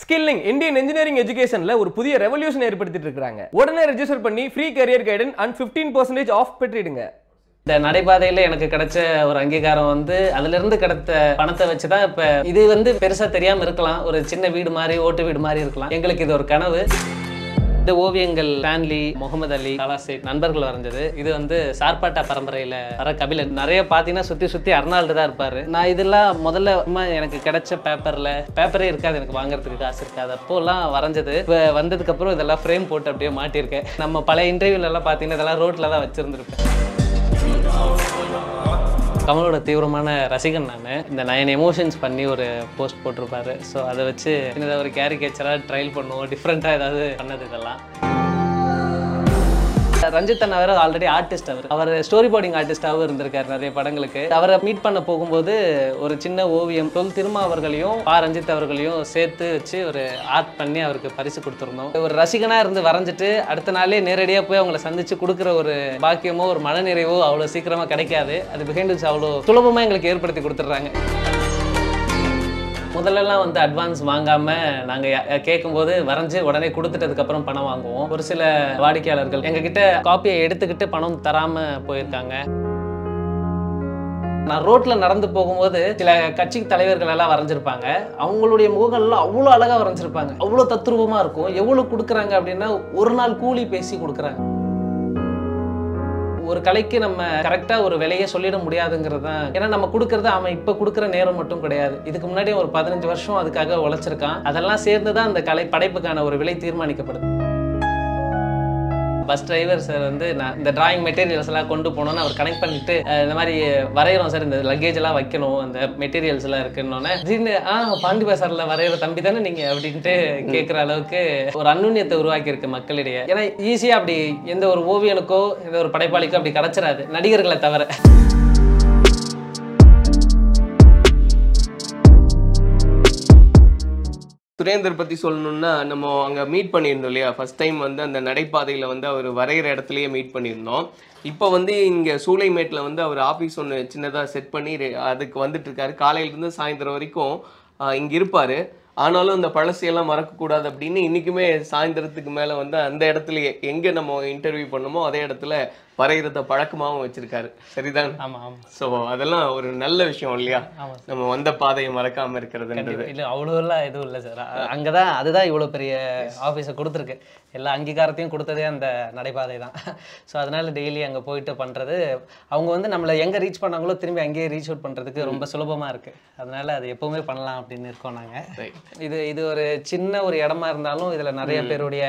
Skilling Indian engineering எஜுகேஷன்ல ஒரு புதிய revolution ஏற்படுத்திட்டு இருக்காங்க உடனே ரெஜிஸ்டர் பண்ணி free career guidance and 15% percentage off பெற்றிடுங்க இந்த நடைபாதையில் எனக்கு கிடைச்ச ஒரு அங்கீகாரம் வந்து அதிலிருந்து கிடைத்த பணத்தை வச்சு தான் இப்போ இது வந்து பெருசாக தெரியாமல் இருக்கலாம் ஒரு சின்ன வீடு மாதிரி ஓட்டு வீடு மாதிரி இருக்கலாம் எங்களுக்கு இது ஒரு கனவு இந்த ஓவியங்கள் ஸ்டான்லி முகமது அலி கலாசேட் நண்பர்கள் வரைஞ்சது இது வந்து சார்பாட்டா பரம்பரையில் வர கபிலன் நிறைய பார்த்தீங்கன்னா சுற்றி சுற்றி அர்னால்டு தான் இருப்பார் நான் இதெல்லாம் முதல்ல சும்மா எனக்கு கிடைச்ச பேப்பரில் பேப்பரே இருக்காது எனக்கு வாங்குறதுக்கு காசு இருக்காது அப்போல்லாம் வரைஞ்சது இப்போ வந்ததுக்கப்புறம் இதெல்லாம் ஃப்ரேம் போட்டு அப்படியே மாட்டியிருக்கேன் நம்ம பல இன்டர்வியூலலாம் பார்த்தீங்கன்னா இதெல்லாம் ரோட்டில் தான் வச்சுருந்துருப்பேன் கமலோட தீவிரமான ரசிகன் நான் இந்த நயன் எமோஷன்ஸ் பண்ணி ஒரு போஸ்ட் போட்டிருப்பாரு ஸோ அதை வச்சு சின்னதாக ஒரு கேரிகேச்சராக ட்ரையல் பண்ணுவோம் டிஃப்ரெண்ட்டாக ஏதாவது பண்ணது இதெல்லாம் ரஞ்சித் அண்ணா வேற ஆல்ரெடி ஆர்டிஸ்ட் அவர் அவர் ஸ்டோரி போர்டிங் ஆர்டிஸ்டாகவும் இருந்திருக்காரு நிறைய படங்களுக்கு அவரை மீட் பண்ண போகும்போது ஒரு சின்ன ஓவியம் தொல் திருமா அவர்களையும் பா ரஞ்சித் அவர்களையும் சேர்த்து வச்சு ஒரு ஆர்ட் பண்ணி அவருக்கு பரிசு கொடுத்துருந்தோம் ஒரு ரசிகனா இருந்து வரைஞ்சிட்டு அடுத்த நாளே நேரடியாக போய் அவங்கள சந்திச்சு கொடுக்குற ஒரு பாக்கியமோ ஒரு மனநிறைவோ அவ்வளோ சீக்கிரமா கிடைக்காது அது பிஹைண்ட் அவ்வளோ சுலபமாக எங்களுக்கு ஏற்படுத்தி கொடுத்துட்றாங்க முதல்லலாம் வந்து அட்வான்ஸ் வாங்காம நாங்க ய- கேட்கும்போது வரைஞ்சு உடனே கொடுத்துட்டதுக்கு பணம் வாங்குவோம் ஒரு சில வாடிக்கையாளர்கள் எங்ககிட்ட காப்பியை எடுத்துக்கிட்டு பணம் தராம போயிருக்காங்க நான் ரோட்ல நடந்து போகும்போது சில கட்சி தலைவர்கள் எல்லாம் வரைஞ்சிருப்பாங்க அவங்களுடைய முகங்கள்லாம் அவ்வளோ அழகா வரைஞ்சிருப்பாங்க அவ்வளோ தத்ரூபமா இருக்கும் எவ்வளவு கொடுக்குறாங்க அப்படின்னா ஒரு நாள் கூலி பேசி கொடுக்குறாங்க ஒரு கலைக்கு நம்ம கரெக்டாக ஒரு விலையை சொல்லிட முடியாதுங்கிறது தான் ஏன்னா நம்ம கொடுக்கறது அவன் இப்போ கொடுக்குற நேரம் மட்டும் கிடையாது இதுக்கு முன்னாடி ஒரு பதினஞ்சு வருஷம் அதுக்காக உழைச்சிருக்கான் அதெல்லாம் சேர்ந்து தான் அந்த கலை படைப்புக்கான ஒரு விலை தீர்மானிக்கப்படுது பஸ் டிரைவர் சார் வந்து நான் இந்த டிராயிங் மெட்டீரியல்ஸ் எல்லாம் கொண்டு போனோன்னு அவர் கனெக்ட் பண்ணிட்டு அஹ், இந்த மாதிரி வரைகிறோம் சார் இந்த லக்கேஜ் எல்லாம் வைக்கணும் அந்த மெட்டீரியல்ஸ் எல்லாம் இருக்குன்னொன்னே திடீர்னு ஆ பாண்டி பசாரில் வரைகிற தம்பி தானே நீங்க அப்படின்ட்டு கேட்குற அளவுக்கு ஒரு அன்னுண்ணியத்தை உருவாக்கி இருக்கு மக்களிடையே ஏன்னா ஈஸியாக அப்படி எந்த ஒரு ஓவியனுக்கோ எந்த ஒரு படைப்பாளிக்கோ அப்படி கிடைச்சிடாது நடிகர்களை தவிர சுரேந்தர் பத்தி சொல்லணும்னா நம்ம அங்க மீட் பண்ணியிருந்தோம் இல்லையா ஃபர்ஸ்ட் டைம் வந்து அந்த நடைபாதையில வந்து அவர் வரைகிற இடத்துலயே மீட் பண்ணியிருந்தோம் இப்போ வந்து இங்க சூளைமேட்ல வந்து அவர் ஆபீஸ் ஒன்று சின்னதா செட் பண்ணி ரெ- அதுக்கு வந்துட்டு இருக்காரு காலையில இருந்து சாயந்தரம் வரைக்கும் ஆஹ், இங்க இருப்பாரு ஆனாலும் இந்த பழசையெல்லாம் மறக்கக்கூடாது அப்படின்னு இன்னைக்குமே சாயந்தரத்துக்கு மேல வந்து அந்த இடத்துலயே எங்க நம்ம இன்டர்வியூ பண்ணோமோ அதே இடத்துல வரைகிறத பழக்கமாகவும் வச்சிருக்காரு சரிதான் ஆமா ஆமா ஸோ அதெல்லாம் ஒரு நல்ல விஷயம் இல்லையா ஆமா நம்ம வந்த பாதையை மறக்காம இருக்கிறதுன்றது இல்லை அவ்வளோலாம் எதுவும் இல்லை சார் அங்கே தான் அதுதான் இவ்வளோ பெரிய ஆஃபீஸை கொடுத்துருக்கு எல்லா அங்கீகாரத்தையும் கொடுத்ததே அந்த நடைபாதை தான் ஸோ அதனால டெய்லி அங்கே போயிட்டு பண்ணுறது அவங்க வந்து நம்மளை எங்கே ரீச் பண்ணாங்களோ திரும்பி அங்கேயே ரீச் அவுட் பண்ணுறதுக்கு ரொம்ப சுலபமாக இருக்குது அதனால அது எப்போவுமே பண்ணலாம் அப்படின்னு இருக்கோம் நாங்கள் Right. இது இது ஒரு சின்ன ஒரு இடமா இருந்தாலும் இதில் நிறைய பேருடைய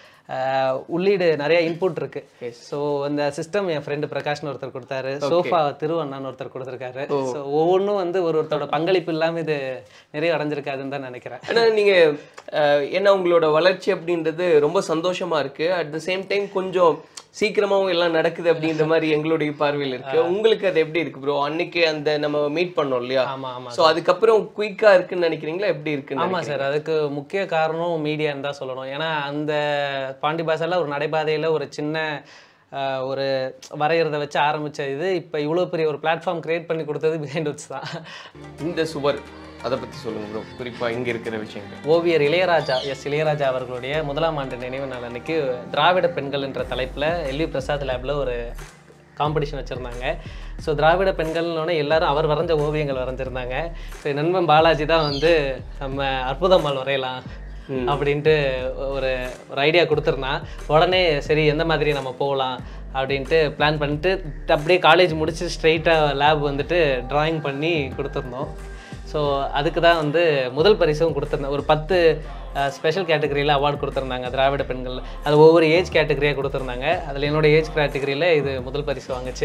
ஆஹ், உள்ளீடு நிறைய இன்புட் இருக்கு ஸோ இந்த சிஸ்டம் என் ஃப்ரெண்டு பிரகாஷ்னு ஒருத்தர் கொடுத்தாரு சோஃபா திருவண்ணான்னு ஒருத்தர் கொடுத்துருக்காரு ஸோ ஒவ்வொன்றும் வந்து ஒரு ஒருத்தரோட பங்களிப்பு இல்லாமல் இது நிறைய அடைஞ்சிருக்காதுன்னு தான் நினைக்கிறேன் ஆனா நீங்க அஹ், என்ன உங்களோட வளர்ச்சி அப்படின்றது ரொம்ப சந்தோஷமா இருக்கு அட் த சேம் டைம் கொஞ்சம் சீக்கிரமாவும் எல்லாம் நடக்குது அப்படின்ற மாதிரி எங்களுடைய பார்வையில் இருக்கு உங்களுக்கு அது எப்படி இருக்கு ப்ரோ அன்னைக்கு அந்த நம்ம மீட் பண்ணோம் இல்லையா ஆமா ஆமா சோ அதுக்கப்புறம் குயிக்கா இருக்குன்னு நினைக்கிறீங்களா எப்படி இருக்குன்னு ஆமா சார் அதுக்கு முக்கிய காரணம் மீடியான்னு தான் சொல்லணும் ஏன்னா அந்த பாண்டி பாசால ஒரு நடைபாதையில ஒரு சின்ன ஆஹ், ஒரு வரைகிறத வச்சு ஆரம்பிச்ச இது இப்போ இவ்வளோ பெரிய ஒரு பிளாட்ஃபார்ம் கிரியேட் பண்ணி கொடுத்தது பிஹைண்ட் உட்ஸ் தான் இந்த சுவர் அதை பத்தி சொல்லுங்க ப்ரோ குறிப்பா இங்க இருக்கிற விஷயங்கள் ஓவியர் இளையராஜா எஸ் இளையராஜா அவர்களுடைய முதலாம் ஆண்டு நினைவு நாள் அன்னைக்கு திராவிட பெண்கள் என்ற தலைப்பில் எல்வி பிரசாத் லேபில் ஒரு காம்படிஷன் வச்சுருந்தாங்க ஸோ திராவிட பெண்கள்னோடனே எல்லாரும் அவர் வரைஞ்ச ஓவியங்கள் வரைஞ்சிருந்தாங்க ஸோ என் நண்பன் பாலாஜி தான் வந்து நம்ம அற்புதம்மாள் வரையலாம் அப்படின்ட்டு ஒரு ஒரு ஐடியா கொடுத்துருந்தான் உடனே சரி எந்த மாதிரி நம்ம போகலாம் அப்படின்ட்டு பிளான் பண்ணிட்டு அப்படியே காலேஜ் முடிச்சு ஸ்ட்ரைட்டாக லேப் வந்துட்டு டிராயிங் பண்ணி கொடுத்துருந்தோம் ஸோ அதுக்கு தான் வந்து முதல் பரிசும் கொடுத்துருந்தேன் ஒரு பத்து ஸ்பெஷல் கேட்டகரியில் அவார்டு கொடுத்துருந்தாங்க திராவிட பெண்கள் அது ஒவ்வொரு ஏஜ் கேட்டகரியாக கொடுத்துருந்தாங்க அதில் என்னோட ஏஜ் கேட்டகரியில் இது முதல் பரிசு வாங்குச்சு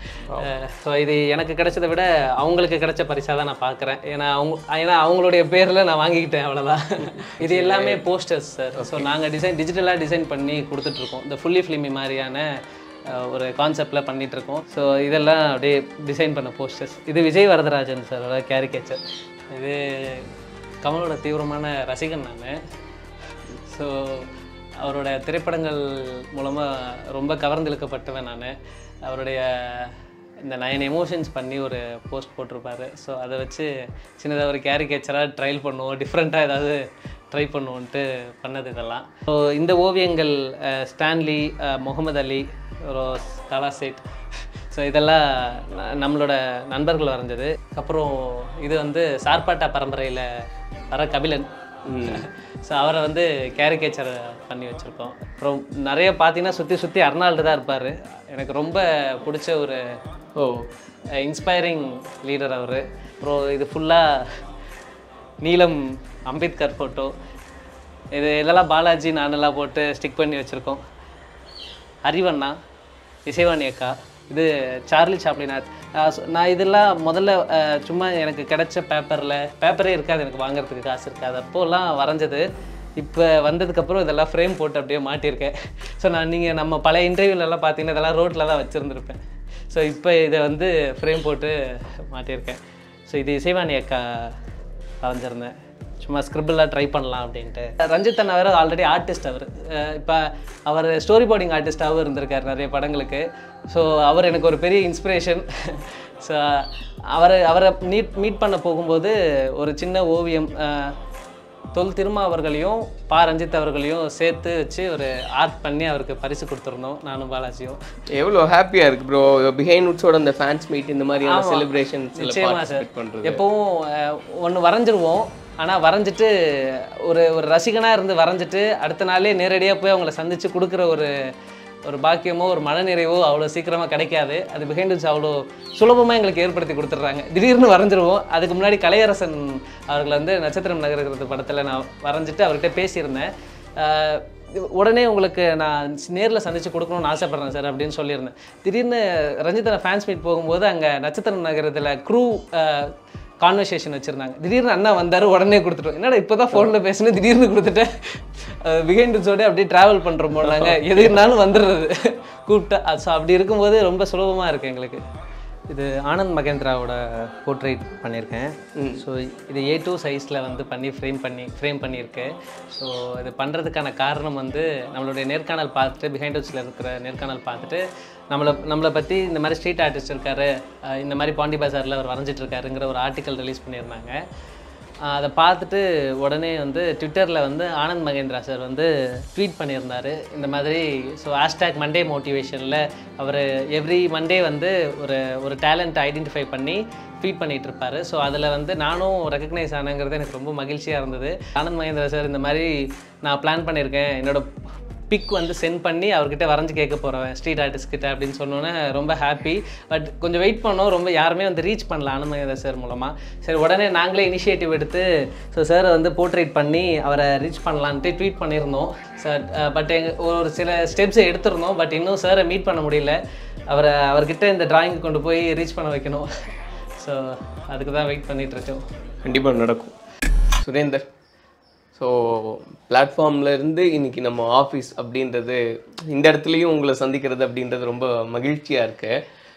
ஸோ இது எனக்கு கிடைச்சதை விட அவங்களுக்கு கிடைச்ச பரிசாக தான் நான் பார்க்குறேன் ஏன்னா அவங்க ஏன்னா அவங்களுடைய பேரில் நான் வாங்கிக்கிட்டேன் அவ்வளோதான் இது எல்லாமே போஸ்டர்ஸ் சார் ஸோ நாங்கள் டிசைன் டிஜிட்டலாக டிசைன் பண்ணி கொடுத்துட்ருக்கோம் இந்த ஃபுல்லி ஃபிலிமி மாதிரியான அஹ், ஒரு கான்செப்டில் பண்ணிட்டு இருக்கோம் ஸோ இதெல்லாம் அப்படியே டிசைன் பண்ண போஸ்டர்ஸ் இது விஜய் வரதராஜன் சாரோட கேரிகேச்சர் இது கமலோட தீவிரமான ரசிகன் நான் ஸோ அவரோட திரைப்படங்கள் மூலமாக ரொம்ப கவர்ந்திழுக்கப்பட்டவன் நான் அவருடைய இந்த நைன் எமோஷன்ஸ் பண்ணி ஒரு போஸ்ட் போட்டிருப்பாரு ஸோ அதை வச்சு சின்னதாக ஒரு கேரிகேச்சராக ட்ரையல் பண்ணுவோம் டிஃப்ரெண்ட்டாக ஏதாவது ட்ரை பண்ணுவோன்ட்டு பண்ணது இதெல்லாம் ஸோ இந்த ஓவியங்கள் அஹ், ஸ்டான்லி அஹ், முகமது அலி ரோஸ் கலாசேட் ஸோ இதெல்லாம் ந- நம்மளோட நண்பர்கள் வரைஞ்சது அப்புறம் இது வந்து சார்பாட்டா பரம்பரையில் வர கபிலன் ஸோ அவரை வந்து கேரிகேச்சர் பண்ணி வச்சுருக்கோம் அப்புறம் நிறைய பார்த்தீங்கன்னா சுற்றி சுற்றி அர்னால்டு தான் இருப்பார் எனக்கு ரொம்ப பிடிச்ச ஒரு ஓ இன்ஸ்பைரிங் லீடர் அவர் அப்புறம் இது ஃபுல்லாக நீலம் அம்பேத்கர் ஃபோட்டோ இது இதெல்லாம் பாலாஜி நானெல்லாம் போட்டு ஸ்டிக் பண்ணி வச்சுருக்கோம் அறிவண்ணா இசைவாணி அக்கா இது சார்லி சாப்ளினாத் ஆஹ் so நான் இதெல்லாம் முதல்ல ஆஹ் சும்மா எனக்கு கிடைச்ச பேப்பரில் பேப்பரே இருக்காது எனக்கு வாங்குறதுக்கு காசு இருக்காது அப்போல்லாம் வரைஞ்சது இப்போ வந்ததுக்கப்புறம் இதெல்லாம் ஃப்ரேம் போட்டு அப்படியே மாட்டியிருக்கேன் ஸோ நான் நீங்கள் நம்ம பழைய இன்டர்வியூலலாம் பார்த்தீங்கன்னா இதெல்லாம் ரோட்டில் தான் வச்சுருந்துருப்பேன் ஸோ இப்போ இதை வந்து ஃப்ரேம் போட்டு மாட்டியிருக்கேன் ஸோ இது இசைவாணி அக்கா வரைஞ்சிருந்தேன் சும்மா ஸ்கிரிபிளாக ட்ரை பண்ணலாம் அப்படின்ட்டு ரஞ்சித் அண்ணா வேறு ஆல்ரெடி ஆர்டிஸ்ட் அவர் இப்போ அவர் ஸ்டோரி போர்டிங் ஆர்டிஸ்டாகவும் இருந்திருக்கார் நிறைய படங்களுக்கு ஸோ அவர் எனக்கு ஒரு பெரிய இன்ஸ்பிரேஷன் ஸோ அவரை அவரை மீட் மீட் பண்ண போகும்போது ஒரு சின்ன ஓவியம் அஹ், தொல் திருமா அவர்களையும் பா ரஞ்சித் அவர்களையும் சேர்த்து வச்சு ஒரு ஆர்ட் பண்ணி அவருக்கு பரிசு கொடுத்துருந்தோம் நானும் பாலாஜியும் எவ்வளோ ஹாப்பியாக இருக்கு ப்ரோ பிஹைண்ட் உட்ஸோட அந்த ஃபேன்ஸ் மீட் இந்த மாதிரியான ஆமா. செலிப்ரேஷன்ஸ் நிச்சயமா சார் பார்ட்டிசிபேட் பண்ணுறது எப்பவும் ஒன்று வரைஞ்சிருவோம் ஆனால் வரைஞ்சிட்டு ஒரு ஒரு ரசிகனாக இருந்து வரைஞ்சிட்டு அடுத்த நாளே நேரடியாக போய் அவங்கள சந்தித்து கொடுக்குற ஒரு ஒரு பாக்கியமோ ஒரு மனநிறைவோ அவ்வளோ சீக்கிரமாக கிடைக்காது அது பிஹைண்ட் அவ்வளோ சுலபமாக எங்களுக்கு ஏற்படுத்தி கொடுத்துட்றாங்க திடீர்னு வரைஞ்சிருவோம் அதுக்கு முன்னாடி கலையரசன் அவர்களை வந்து நட்சத்திரம் நகருகிறது படத்தில் நான் வரைஞ்சிட்டு அவர்கிட்ட பேசியிருந்தேன் ஆஹ் உடனே உங்களுக்கு நான் நேரில் சந்திச்சு கொடுக்கணும்னு ஆசைப்பட்றேன் சார் அப்படின்னு சொல்லியிருந்தேன் திடீர்னு ரஞ்சிதனை ஃபேன்ஸ் மீட் போகும்போது அங்கே நட்சத்திரம் நகரத்தில் க்ரூ கான்வர்சேஷன் வச்சுருந்தாங்க திடீர்னு அண்ணா வந்தார் உடனே கொடுத்துட்டோம் என்னடா இப்போ தான் ஃபோனில் பேசினேன் திடீர்னு கொடுத்துட்டேன் பிஹைண்டோட அப்படியே ட்ராவல் பண்ணுறோம் போனாங்க எதுனாலும் வந்துடுறது கூப்பிட்டா ஸோ அப்படி இருக்கும்போது ரொம்ப சுலபமாக இருக்குது எங்களுக்கு இது ஆனந்த் மகேந்திராவோட போர்ட்ரேட் பண்ணியிருக்கேன் ஸோ இது ஏ டூ சைஸில் வந்து பண்ணி ஃப்ரேம் பண்ணி ஃப்ரேம் பண்ணியிருக்கேன் ஸோ இது பண்ணுறதுக்கான காரணம் வந்து நம்மளுடைய நேர்காணல் பார்த்துட்டு பிஹைண்ட் ஹவுஸில் இருக்கிற நேர்காணல் பார்த்துட்டு நம்மளை நம்மளை பற்றி இந்த மாதிரி ஸ்ட்ரீட் ஆர்டிஸ்ட் இருக்காரு அஹ் இந்த மாதிரி பாண்டி பஜாரில் அவர் வரைஞ்சிட்டு இருக்காருங்கிற ஒரு ஆர்டிக்கல் ரிலீஸ் பண்ணியிருந்தாங்க ஆஹ் அதை பார்த்துட்டு உடனே வந்து ட்விட்டரில் வந்து ஆனந்த் மகேந்திரா சார் வந்து ட்வீட் பண்ணியிருந்தாரு இந்த மாதிரி ஸோ ஹேஷ்டேக் மண்டே மோட்டிவேஷனில் அவர் எவ்ரி மண்டே வந்து ஒரு ஒரு டேலண்ட் ஐடென்டிஃபை பண்ணி ட்வீட் பண்ணிட்டு இருப்பாரு ஸோ அதில் வந்து நானும் ரெக்கக்னைஸ் ஆனங்கிறது எனக்கு ரொம்ப மகிழ்ச்சியாக இருந்தது ஆனந்த் மகேந்திரா சார் இந்த மாதிரி நான் பிளான் பண்ணியிருக்கேன் என்னோட பிக் வந்து சென்ட் பண்ணி அவர்கிட்ட வரைஞ்சு கேட்க போகிறேன் ஸ்ட்ரீட் ஆர்டிஸ்ட் கிட்ட அப்படின்னு சொன்னோன்னே ரொம்ப ஹாப்பி பட் கொஞ்சம் வெயிட் பண்ணோம் ரொம்ப யாருமே வந்து ரீச் பண்ணல ஆனந்தமேதா சார் மூலமாக சரி உடனே நாங்களே இனிஷியேட்டிவ் எடுத்து ஸோ சார் வந்து போர்ட்ரேட் பண்ணி அவரை ரீச் பண்ணலான்ட்டு ட்வீட் பண்ணியிருந்தோம் சார் பட் எங்கள் ஒரு சில ஸ்டெப்ஸை எடுத்திருந்தோம் பட் இன்னும் சாரை மீட் பண்ண முடியல அவரை அவர்கிட்ட இந்த டிராயிங் கொண்டு போய் ரீச் பண்ண வைக்கணும் ஸோ அதுக்கு தான் வெயிட் பண்ணிட்டு இருக்கோம் கண்டிப்பாக நடக்கும் சுரேந்தர் ஸோ பிளாட்ஃபார்ம்ல இருந்து இன்னைக்கு நம்ம ஆஃபீஸ் அப்படின்றது இந்த இடத்துலையும் உங்களை சந்திக்கிறது அப்படின்றது ரொம்ப மகிழ்ச்சியாக இருக்கு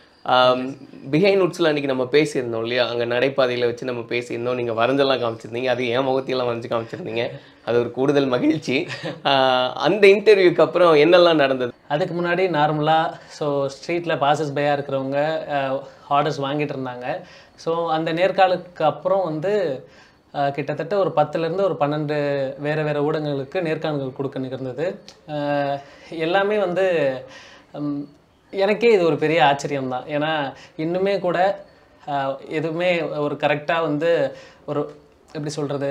பிஹைண்ட் உட்ஸில் அன்றைக்கி நம்ம பேசியிருந்தோம் இல்லையா அங்கே நடைபாதையில் வச்சு நம்ம பேசியிருந்தோம் நீங்கள் வரைஞ்செல்லாம் காமிச்சிருந்தீங்க அது என் முகத்தையெல்லாம் வரைஞ்சு காமிச்சிருந்தீங்க அது ஒரு கூடுதல் மகிழ்ச்சி ஆஹ் அந்த இன்டர்வியூக்கு அப்புறம் என்னெல்லாம் நடந்தது அதுக்கு முன்னாடி நார்மலாக ஸோ ஸ்ட்ரீட்டில் பாசஸ் பையாக இருக்கிறவங்க ஆர்டர்ஸ் வாங்கிட்டு இருந்தாங்க ஸோ அந்த நேர்காலுக்கு அப்புறம் வந்து அஹ், கிட்டத்தட்ட ஒரு பத்துலேருந்து ஒரு பன்னெண்டு வேறு வேறு ஊடகங்களுக்கு நேர்காணல்கள் கொடுக்க நிகழ்ந்தது அஹ், எல்லாமே வந்து ம், எனக்கே இது ஒரு பெரிய ஆச்சரியம் தான் ஏன்னா இன்னுமே கூட அஹ், எதுவுமே ஒரு கரெக்டாக வந்து ஒரு எப்படி சொல்கிறது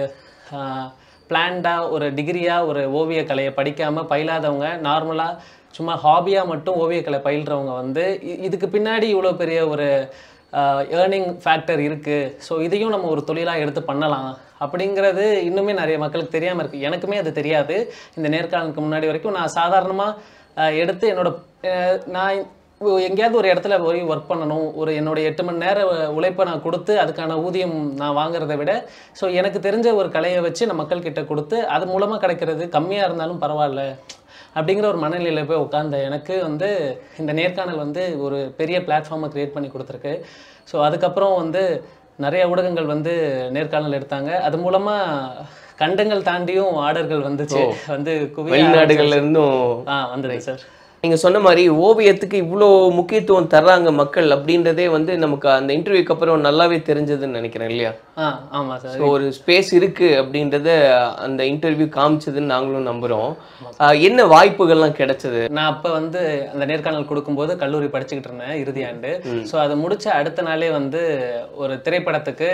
பிளான்டாக ஒரு டிகிரியாக ஒரு ஓவியக்கலையை படிக்காமல் பயிலாதவங்க நார்மலாக சும்மா ஹாபியாக மட்டும் ஓவியக்கலை பயில்றவங்க வந்து இ- இதுக்கு பின்னாடி இவ்வளோ பெரிய ஒரு ஏர்னிங் ஃபேக்டர் இருக்குது ஸோ இதையும் நம்ம ஒரு தொழிலாக எடுத்து பண்ணலாம் அப்படிங்கிறது இன்னுமே நிறைய மக்களுக்கு தெரியாமல் இருக்குது எனக்குமே அது தெரியாது இந்த நேர்காணலுக்கு முன்னாடி வரைக்கும் நான் சாதாரணமாக எடுத்து என்னோட அஹ், நான் ஒ- எங்கேயாவது ஒரு இடத்துல போய் ஒர்க் பண்ணணும் ஒரு என்னோட எட்டு மணி நேர உ- உழைப்பை நான் கொடுத்து அதுக்கான ஊதியம் நான் வாங்குறதை விட ஸோ எனக்கு தெரிஞ்ச ஒரு கலையை வச்சு நான் மக்கள்கிட்ட கொடுத்து அது மூலமாக கிடைக்கிறது கம்மியாக இருந்தாலும் பரவாயில்ல அப்படிங்கிற ஒரு மனநிலையில் போய் உட்காந்த எனக்கு வந்து இந்த நேர்காணல் வந்து ஒரு பெரிய பிளாட்ஃபார்மை க்ரியேட் பண்ணி கொடுத்துருக்கு ஸோ அதுக்கப்புறம் வந்து நிறைய ஊடகங்கள் வந்து நேர்காணல் எடுத்தாங்க அது மூலமாக கண்டங்கள் தாண்டியும் ஆர்டர்கள் வந்துச்சு வந்து குவிய வெளிநாடுகள்ல இருந்தும் ஆ வந்தது சார் நீங்க சொன்ன மாதிரி ஓவியத்துக்கு இவ்வளோ முக்கியத்துவம் தர்றாங்க மக்கள் அப்படின்றதே வந்து நமக்கு அந்த இன்டர்வியூக்கு அப்புறம் நல்லாவே தெரிஞ்சதுன்னு நினைக்கிறேன் இல்லையா ஆ ஆமாம் சார் ஸோ ஒரு ஸ்பேஸ் இருக்கு அப்படின்றத அந்த இன்டர்வியூ காமிச்சதுன்னு நாங்களும் நம்புறோம் ஆஹ் என்ன வாய்ப்புகள்லாம் கிடைச்சது நான் அப்போ வந்து அந்த நேர்காணல் கொடுக்கும்போது கல்லூரி படிச்சுக்கிட்டு இருந்தேன் இறுதி ஆண்டு ஸோ அதை முடிச்ச அடுத்த நாளே வந்து ஒரு திரைப்படத்துக்கு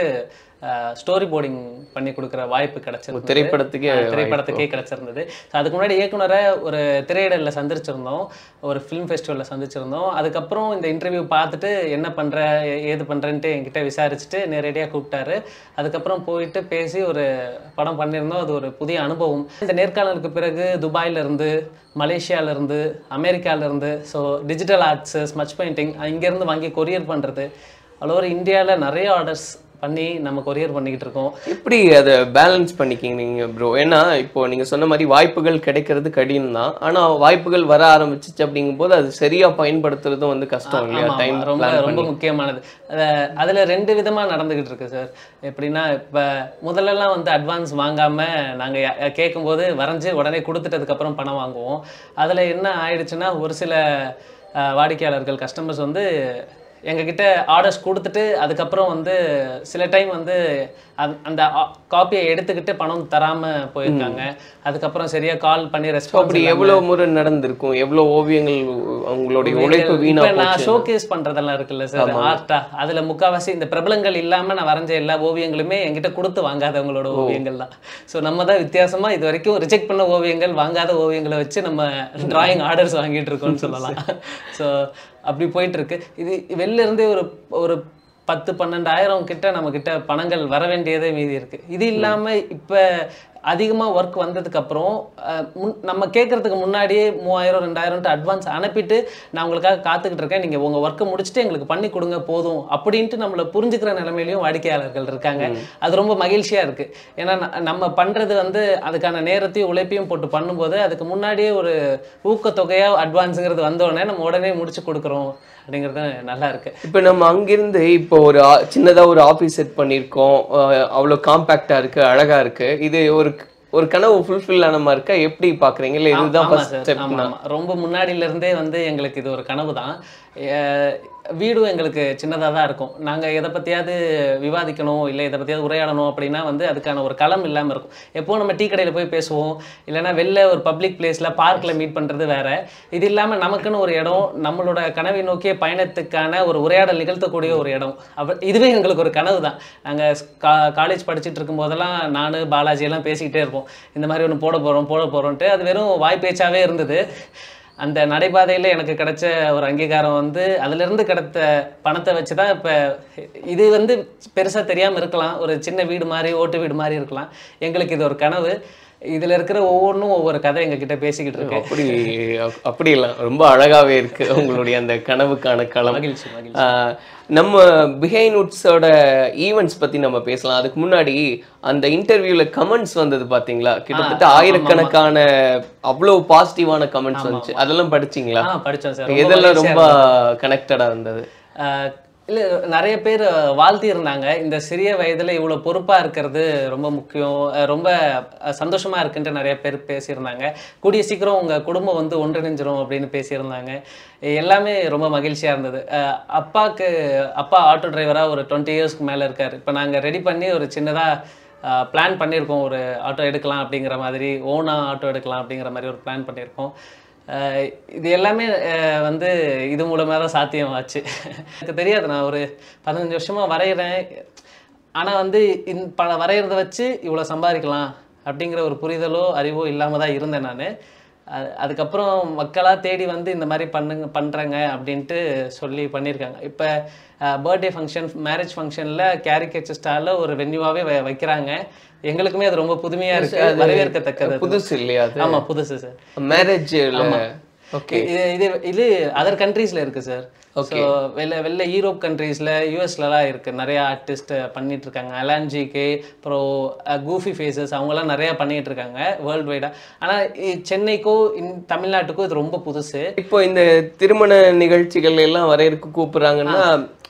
ஸ்டோரி போர்டிங் பண்ணி கொடுக்குற வாய்ப்பு கிடைச்சிருந்தது திரைப்படத்துக்கே ஆ, திரைப்படத்துக்கே கிடைச்சிருந்தது ஸோ அதுக்கு முன்னாடி இயக்குனரை ஒரு திரையிடலில் சந்திச்சிருந்தோம் ஒரு ஃபிலிம் ஃபெஸ்டிவலில் சந்திச்சிருந்தோம் அதுக்கப்புறம் இந்த இன்டர்வியூ பார்த்துட்டு என்ன பண்ணுற ஏது பண்ணுறேன்ட்டு என்கிட்ட விசாரிச்சுட்டு நேரடியாக கூப்பிட்டாரு அதுக்கப்புறம் போயிட்டு பேசி ஒரு படம் பண்ணியிருந்தோம் அது ஒரு புதிய அனுபவம் இந்த நேர்காணலுக்கு பிறகு துபாயில இருந்து மலேசியால இருந்து அமெரிக்கால இருந்து ஸோ டிஜிட்டல் ஆர்ட்ஸு ஸ்மச் பெயிண்டிங் இங்கேருந்து வாங்கி கொரியர் பண்ணுறது ஆல் ஓவர் இந்தியாவில் நிறைய ஆர்டர்ஸ் பண்ணி நம்ம கொரியர் பண்ணிக்கிட்டு இருக்கோம் எப்படி அதை பேலன்ஸ் பண்ணிக்கிங்க நீங்க ப்ரோ ஏன்னா இப்போ நீங்க சொன்ன மாதிரி வாய்ப்புகள் கிடைக்கிறது கடினம் தான் ஆனா வாய்ப்புகள் வர ஆரம்பிச்சிச்சு அப்படிங்கும்போது அது சரியா பயன்படுத்துறதும் வந்து கஷ்டம் இல்லையா ஆமா, டைம் ஆமா. ரொம்ப ரொம்ப முக்கியமானது அத- அதுல ரெண்டு விதமா நடந்துகிட்டு இருக்கு சார் எப்படின்னா இப்ப முதல்லலாம் வந்து அட்வான்ஸ் வாங்காம நாங்க யா- கேட்கும்போது வரைஞ்சு உடனே கொடுத்துட்டதுக்கு அப்புறம் பணம் வாங்குவோம் அதுல என்ன ஆயிடுச்சுன்னா ஒரு சில அஹ், வாடிக்கையாளர்கள் கஸ்டமர்ஸ் வந்து எங்ககிட்ட ஆர்டர்ஸ் கொடுத்துட்டு அதுக்கப்புறம் வந்து சில டைம் வந்து அந்த- அந்த காப்பியை எடுத்துக்கிட்டு பணம் தராம போயிருக்காங்க அதுக்கப்புறம் சரியா கால் பண்ணி அப்படி ரெஸ்பான்ஸ் எவ்வளவு முறை நடந்திருக்கும் எவ்வளவு ஓவியங்கள் உங்களுடைய உழைப்பு வீணா இப்ப நான் போச்சு ஷோகேஸ் பண்றதெல்லாம் இருக்குல்ல சார் ஆர்ட்டா அதுல முக்காவாசி இந்த பிரபலங்கள் இல்லாம நான் வரைஞ்ச எல்லா ஓவியங்களுமே என்கிட்ட கொடுத்து வாங்காதவங்களோட ஓவியங்கள் தான் ஸோ நம்ம தான் வித்தியாசமா இது வரைக்கும் ரிஜெக்ட் பண்ண ஓவியங்கள் வாங்காத ஓவியங்களை வச்சு நம்ம டிராயிங் ஆர்டர்ஸ் வாங்கிட்டு இருக்கோம்னு சொல்லலாம் ஸோ அப்படி போயிட்டு இருக்கு இது வெளில இருந்தே ஒரு ஒரு பத்து பன்னெண்டாயிரம் கிட்ட நம்ம கிட்ட பணங்கள் வர வேண்டியதே மீதி இருக்கு இது இல்லாம இப்ப அதிகமா ஒர்க் வந்ததுக்கு அப்புறம் அஹ், முன்- நம்ம கேட்கறதுக்கு முன்னாடியே மூவாயிரம் ரெண்டாயிரம்ட்டு அட்வான்ஸ் அனுப்பிட்டு நான் உங்களுக்காக காத்துக்கிட்டு இருக்கேன் நீங்க உங்க ஒர்க்கை முடிச்சுட்டு எங்களுக்கு பண்ணி கொடுங்க போதும் அப்படின்ட்டு நம்மள புரிஞ்சுக்கிற நிலைமையிலையும் வாடிக்கையாளர்கள் இருக்காங்க அது ரொம்ப மகிழ்ச்சியா இருக்கு ஏன்னா ந- நம்ம பண்றது வந்து அதுக்கான நேரத்தையும் உழைப்பையும் போட்டு பண்ணும்போது அதுக்கு முன்னாடியே ஒரு ஊக்கத்தொகையா அட்வான்ஸுங்கிறது வந்தோடனே நம்ம உடனே முடிச்சு கொடுக்குறோம் அப்படிங்கிறது நல்லா இருக்கு இப்போ நம்ம அங்கிருந்து இப்போ ஒரு ஆ- சின்னதா ஒரு ஆபீஸ் செட் பண்ணியிருக்கோம் அஹ் அவ்வளவு காம்பாக்டா இருக்கு அழகா இருக்கு இது ஒரு ஒரு கனவு ஃபுல்ஃபில் ஆன மாதிரி இருக்கா எப்படி பாக்குறீங்க இல்ல இதுதான் ஆமா ஃபர்ஸ்ட் சார் ஸ்டெப் ஆமா ஆமா ரொம்ப முன்னாடியில இருந்தே வந்து எங்களுக்கு இது ஒரு கனவு தான் அஹ் வீடும் எங்களுக்கு சின்னதாக தான் இருக்கும் நாங்கள் எதை பற்றியாவது விவாதிக்கணும் இல்லை எதை பற்றியாவது உரையாடணும் அப்படின்னா வந்து அதுக்கான ஒரு களம் இல்லாமல் இருக்கும் எப்போ நம்ம டீ கடையில் போய் பேசுவோம் இல்லைன்னா வெளில ஒரு பப்ளிக் பிளேஸில் பார்க்கில் மீட் பண்ணுறது வேற இது இல்லாமல் நமக்குன்னு ஒரு இடம் நம்மளோட கனவை நோக்கிய பயணத்துக்கான ஒரு உரையாடல் நிகழ்த்தக்கூடிய ஒரு இடம் அப்ப இதுவே எங்களுக்கு ஒரு கனவு தான் நாங்கள் கா காலேஜ் படிச்சுட்டு இருக்கும்போதெல்லாம் நான் பாலாஜி எல்லாம் பேசிக்கிட்டே இருப்போம் இந்த மாதிரி ஒன்று போட போகிறோம் போட போகிறோன்ட்டு அது வெறும் வாய்ப்பேச்சாவே இருந்தது அந்த நடைபாதையில் எனக்கு கிடைச்ச ஒரு அங்கீகாரம் வந்து அதிலிருந்து கிடைத்த பணத்தை வச்சு தான் இப்போ இது வந்து பெருசாக தெரியாமல் இருக்கலாம் ஒரு சின்ன வீடு மாதிரி ஓட்டு வீடு மாதிரி இருக்கலாம் எங்களுக்கு இது ஒரு கனவு இதில் இருக்கிற ஒவ்வொன்றும் ஒவ்வொரு கதை எங்ககிட்ட பேசிக்கிட்டு இருக்கு அப்படி அப்- அப்படி இல்ல ரொம்ப அழகாவே இருக்கு உங்களுடைய அந்த கனவுக்கான களம் மகிழ்ச்சி மகிழ்ச்சி ஆஹ் நம்ம பிஹைண்ட் உட்ஸோட ஈவெண்ட்ஸ் பத்தி நம்ம பேசலாம் அதுக்கு முன்னாடி அந்த இன்டர்வியூல கமெண்ட்ஸ் வந்தது பாத்தீங்க கிட்டத்தட்ட ஆயிரக்கணக்கான அவ்வளவு பாசிட்டிவான கமெண்ட்ஸ் வந்துச்சு அதெல்லாம் படிச்சீங்களா ஆ படித்தோம் சார் எதெல்லாம் ரொம்ப கனெக்டடா இருந்தது ஆஹ் இல்ல நிறைய பேர் வாழ்த்தி இருந்தாங்க இந்த சிறிய வயதுல இவ்வளவு பொறுப்பா இருக்கிறது ரொம்ப முக்கியம் அஹ் ரொம்ப அஹ் சந்தோஷமா இருக்குன்ட்டு நிறைய பேர் பேசியிருந்தாங்க கூடிய சீக்கிரம் உங்க குடும்பம் வந்து ஒன்றிணைஞ்சிரும் அப்படின்னு பேசியிருந்தாங்க எல்லாமே ரொம்ப மகிழ்ச்சியா இருந்தது அஹ் அப்பாக்கு அப்பா ஆட்டோ டிரைவரா ஒரு டுவெண்ட்டி இயர்ஸ்க்கு மேல இருக்காரு இப்போ நாங்க ரெடி பண்ணி ஒரு சின்னதா பிளான் பண்ணியிருக்கோம் ஒரு ஆட்டோ எடுக்கலாம் அப்படிங்கிற மாதிரி ஓனா ஆட்டோ எடுக்கலாம் அப்படிங்கிற மாதிரி ஒரு பிளான் பண்ணியிருக்கோம் அஹ் இது எல்லாமே அஹ் வந்து இது மூலமாக தான் சாத்தியமாச்சு எனக்கு தெரியாது நான் ஒரு பதினஞ்சு வருஷமாக வரைகிறேன் ஆனால் வந்து இந் பல வரைகிறத வச்சு இவ்வளோ சம்பாதிக்கலாம் அப்படிங்கிற ஒரு புரிதலோ அறிவோ இல்லாமல் தான் இருந்தேன் நான் அதுக்கப்புறம் மக்களாக தேடி வந்து இந்த மாதிரி பண்ணுங்க பண்ணுறேங்க அப்படின்ட்டு சொல்லி பண்ணியிருக்காங்க இப்போ பர்த்டே ஃபங்க்ஷன் மேரேஜ் ஃபங்க்ஷனில் கேரிகேச்சர் ஸ்டாலில் ஒரு வென்யூவாகவே வைக்கிறாங்க எங்களுக்குமே அது ரொம்ப புதுமையாக இருக்குது வரவேற்கத்தக்கது அது. புதுசு இல்லையா அது ஆமா புதுசு சார் மேரேஜ்ல ஓகே இது இது இது அதர் கண்ட்ரீஸ்ல இருக்கு சார் ஸோ வெளில வெளில யூரோப் கண்ட்ரீஸில் யூஎஸ்லலாம் இருக்கு நிறைய ஆர்டிஸ்ட் பண்ணிட்டு இருக்காங்க அலான்ஜிக்கு அப்புறம் கூஃபி ஃபேஸஸ் அவங்கெல்லாம் நிறைய பண்ணிட்டு இருக்காங்க வேர்ல்டு வைடாக ஆனால் சென்னைக்கோ இன் தமிழ்நாட்டுக்கோ இது ரொம்ப புதுசு இப்போ இந்த திருமண நிகழ்ச்சிகள் எல்லாம் வரையறதுக்கு கூப்பிடுறாங்கன்னா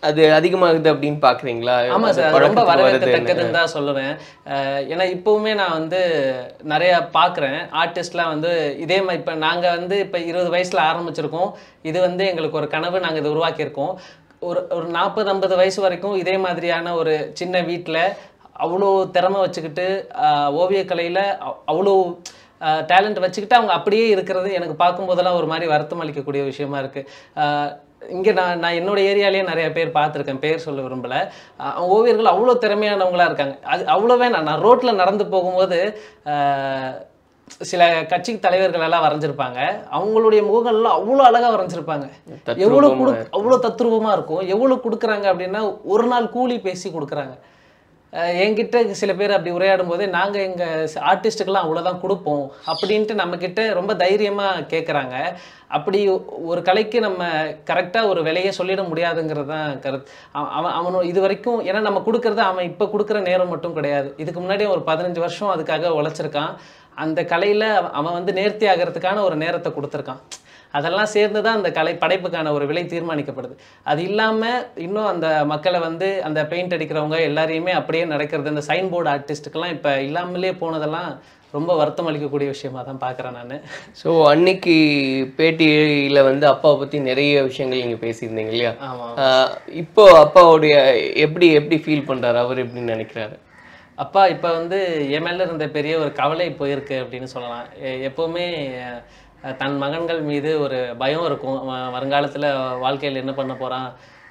அது அதிகமாகுது அப்படின்னு பாக்குறீங்களா ஆமா அது சார் அது ரொம்ப பழக்கத்துக்கு வரவேற்கத்தக்கதுன்னு தான் சொல்லுவேன் அஹ் ஏன்னா இப்போவுமே நான் வந்து நிறைய பார்க்குறேன் ஆர்டிஸ்ட்லாம் வந்து இதே மாதிரி இப்போ நாங்கள் வந்து இப்போ இருபது வயசுல ஆரம்பிச்சிருக்கோம் இது வந்து எங்களுக்கு ஒரு கனவு நாங்கள் இதை உருவாக்கியிருக்கோம் ஒரு ஒரு நாற்பது ஐம்பது வயசு வரைக்கும் இதே மாதிரியான ஒரு சின்ன வீட்டில் அவ்வளோ திறமை வச்சுக்கிட்டு ஆஹ் ஓவியக்கலையில் அவ்- அவ்வளோ டேலண்ட் வச்சுக்கிட்டு அவங்க அப்படியே இருக்கிறது எனக்கு பார்க்கும்போதெல்லாம் ஒரு மாதிரி வருத்தம் அளிக்கக்கூடிய விஷயமா இருக்குது இங்கே நான் நான் என்னோட ஏரியாலேயே நிறைய பேர் பார்த்துருக்கேன் பேர் சொல்ல விரும்பலை அவங்க ஓவியர்கள் அவ்வளோ திறமையானவங்களா இருக்காங்க அது அவ்வளோவே நான் நான் ரோட்டில் நடந்து போகும்போது ஆஹ் சில கட்சி தலைவர்கள் எல்லாம் வரைஞ்சிருப்பாங்க அவங்களுடைய முகங்கள்லாம் அவ்வளோ அழகா வரைஞ்சிருப்பாங்க எவ்வளோ கொடு அவ்வளோ தத்ரூபமா இருக்கும் எவ்வளோ கொடுக்குறாங்க அப்படின்னா ஒரு நாள் கூலி பேசி கொடுக்குறாங்க அஹ் என்கிட்ட சில பேர் அப்படி உரையாடும் போது நாங்கள் எங்கள் ஆர்டிஸ்ட்டுக்கெல்லாம் அவ்வளோதான் கொடுப்போம் அப்படின்ட்டு நம்மக்கிட்ட ரொம்ப தைரியமாக கேட்குறாங்க அப்படி ஒரு கலைக்கு நம்ம கரெக்டாக ஒரு விலையை சொல்லிட முடியாதுங்கிறது தான் கருத்து அவன் அவன் அவனோட இது வரைக்கும் ஏன்னா நம்ம கொடுக்குறது அவன் இப்போ கொடுக்குற நேரம் மட்டும் கிடையாது இதுக்கு முன்னாடி ஒரு பதினஞ்சு வருஷம் அதுக்காக உழைச்சிருக்கான் அந்த கலையில் அவன் வந்து நேர்த்தி ஆகிறதுக்கான ஒரு நேரத்தை கொடுத்துருக்கான் அதெல்லாம் சேர்ந்து தான் அந்த கலை படைப்புக்கான ஒரு விலை தீர்மானிக்கப்படுது அது இல்லாமல் இன்னும் அந்த மக்களை வந்து அந்த பெயிண்ட் அடிக்கிறவங்க எல்லாரையுமே அப்படியே நடக்கிறது இந்த சைன் போர்டு ஆர்டிஸ்ட்டுக்கெல்லாம் இப்போ இல்லாமலே போனதெல்லாம் ரொம்ப வருத்தம் அளிக்கக்கூடிய விஷயமா தான் பார்க்குறேன் நான் ஸோ அன்னைக்கு பேட்டியில வந்து அப்பாவை பத்தி நிறைய விஷயங்கள் நீங்க பேசியிருந்தீங்க இல்லையா ஆமாம் ஆஹ் இப்போ அப்பாவுடைய எப்படி எப்படி ஃபீல் பண்றாரு அவர் எப்படி நினைக்கிறாரு அப்பா இப்போ வந்து என் மேல இருந்த பெரிய ஒரு கவலை போயிருக்கு அப்படின்னு சொல்லலாம் எ- எப்பவுமே அஹ், தன் மகன்கள் மீது ஒரு பயம் இருக்கும் அவன் வருங்காலத்தில் வாழ்க்கையில் என்ன பண்ண போகிறான்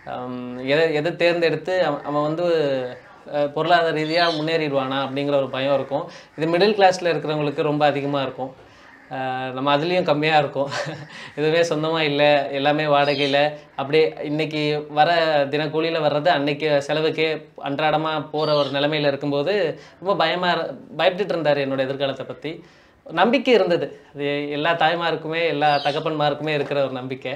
எதை எதை தேர்ந்தெடுத்து அவன் அவன் வந்து அஹ், பொருளாதார ரீதியாக முன்னேறிடுவானா அப்படிங்கிற ஒரு பயம் இருக்கும் இது மிடில் கிளாஸில் இருக்கிறவங்களுக்கு ரொம்ப அதிகமாக இருக்கும் அஹ், நம்ம அதுலேயும் கம்மியாக இருக்கும் எதுவுமே சொந்தமாக இல்லை எல்லாமே வாடகையில் அப்படியே இன்னைக்கு வர தினக்கூலியில் வர்றது அன்னைக்கு செலவுக்கே அன்றாடமாக போகிற ஒரு நிலைமையில் இருக்கும்போது ரொம்ப பயமாக பயப்பட்டுட்டு இருந்தார் என்னோட எதிர்காலத்தை பற்றி நம்பிக்கை இருந்தது அது எல்லா தாய்மாருக்குமே எல்லா தகப்பன்மாருக்குமே இருக்கிற ஒரு நம்பிக்கை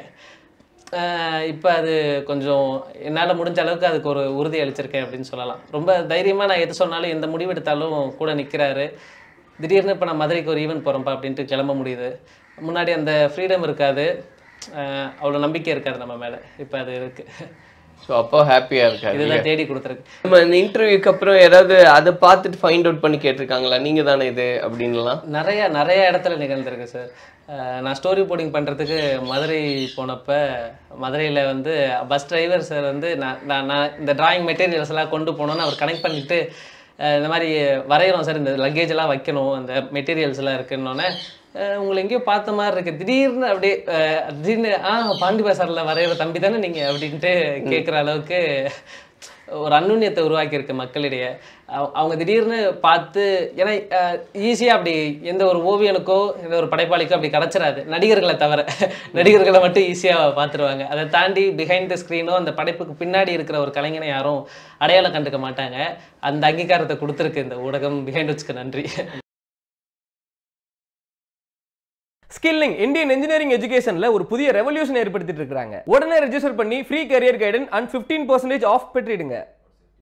இப்போ அது கொஞ்சம் என்னால் முடிஞ்ச அளவுக்கு அதுக்கு ஒரு உறுதி அளிச்சிருக்கேன் அப்படின்னு சொல்லலாம் ரொம்ப தைரியமாக நான் எது சொன்னாலும் எந்த முடிவு எடுத்தாலும் கூட நிற்கிறாரு திடீர்னு இப்போ நான் மதுரைக்கு ஒரு ஈவெண்ட் போகிறோம்ப்பா அப்படின்ட்டு கிளம்ப முடியுது முன்னாடி அந்த ஃப்ரீடம் இருக்காது அஹ் அவ்வளோ நம்பிக்கை இருக்காது நம்ம மேலே இப்போ அது இருக்குது ஸோ அப்பா ஹாப்பியா இருக்காரு இதுதான் தேடி கொடுத்துருக்கு நம்ம இந்த இன்டர்வியூக்கு அப்புறம் யாராவது அதை பார்த்துட்டு ஃபைண்ட் அவுட் பண்ணி கேட்டிருக்காங்களா நீங்க தானே இது அப்படின்லாம் நிறைய நிறைய இடத்துல நிகழ்ந்திருக்கு சார் அஹ் நான் ஸ்டோரி போர்டிங் பண்ணுறதுக்கு மதுரை போனப்ப மதுரையில் வந்து பஸ் டிரைவர் சார் வந்து நான் நான் நான் இந்த டிராயிங் மெட்டீரியல்ஸ் எல்லாம் கொண்டு போனோன்னு அவர் கனெக்ட் பண்ணிட்டு அஹ் இந்த மாதிரி வரைகிறோம் சார் இந்த லக்கேஜ் எல்லாம் வைக்கணும் இந்த மெட்டீரியல்ஸ் எல்லாம் இருக்குன்னொன்னே அஹ் உங்களை எங்கேயோ பார்த்த மாதிரி இருக்கு திடீர்னு அப்படியே அஹ் திடீர்னு ஆ பாண்டி பசாரில் வரைகிற தம்பி தானே நீங்கள் அப்படின்ட்டு கேட்குற அளவுக்கு ஒரு அன்னுண்ணியத்தை உருவாக்கியிருக்கு மக்களிடையே அவ- அவங்க திடீர்னு பார்த்து ஏன்னா ஈஸியாக அப்படி எந்த ஒரு ஓவியனுக்கோ எந்த ஒரு படைப்பாளிக்கோ அப்படி கிடச்சிடாது நடிகர்களை தவிர நடிகர்களை மட்டும் ஈஸியாக பார்த்துருவாங்க அதை தாண்டி பிஹைண்ட் த ஸ்க்ரீனோ அந்த படைப்புக்கு பின்னாடி இருக்கிற ஒரு கலைஞனை யாரும் அடையாளம் கண்டுக்க மாட்டாங்க அந்த அங்கீகாரத்தை கொடுத்துருக்கு இந்த ஊடகம் பிஹைண்ட் வச்சுக்க நன்றி ஸ்கில்லிங் இந்தியன் இன்ஜினியரிங் எஜுகேஷன்ல ஒரு புதிய ரெவல்யூஷன் ஏற்படுத்திட்டு இருக்காங்க உடனே ரெஜிஸ்டர் பண்ணி free career guidance and 15% percentage off பெற்றிடுங்க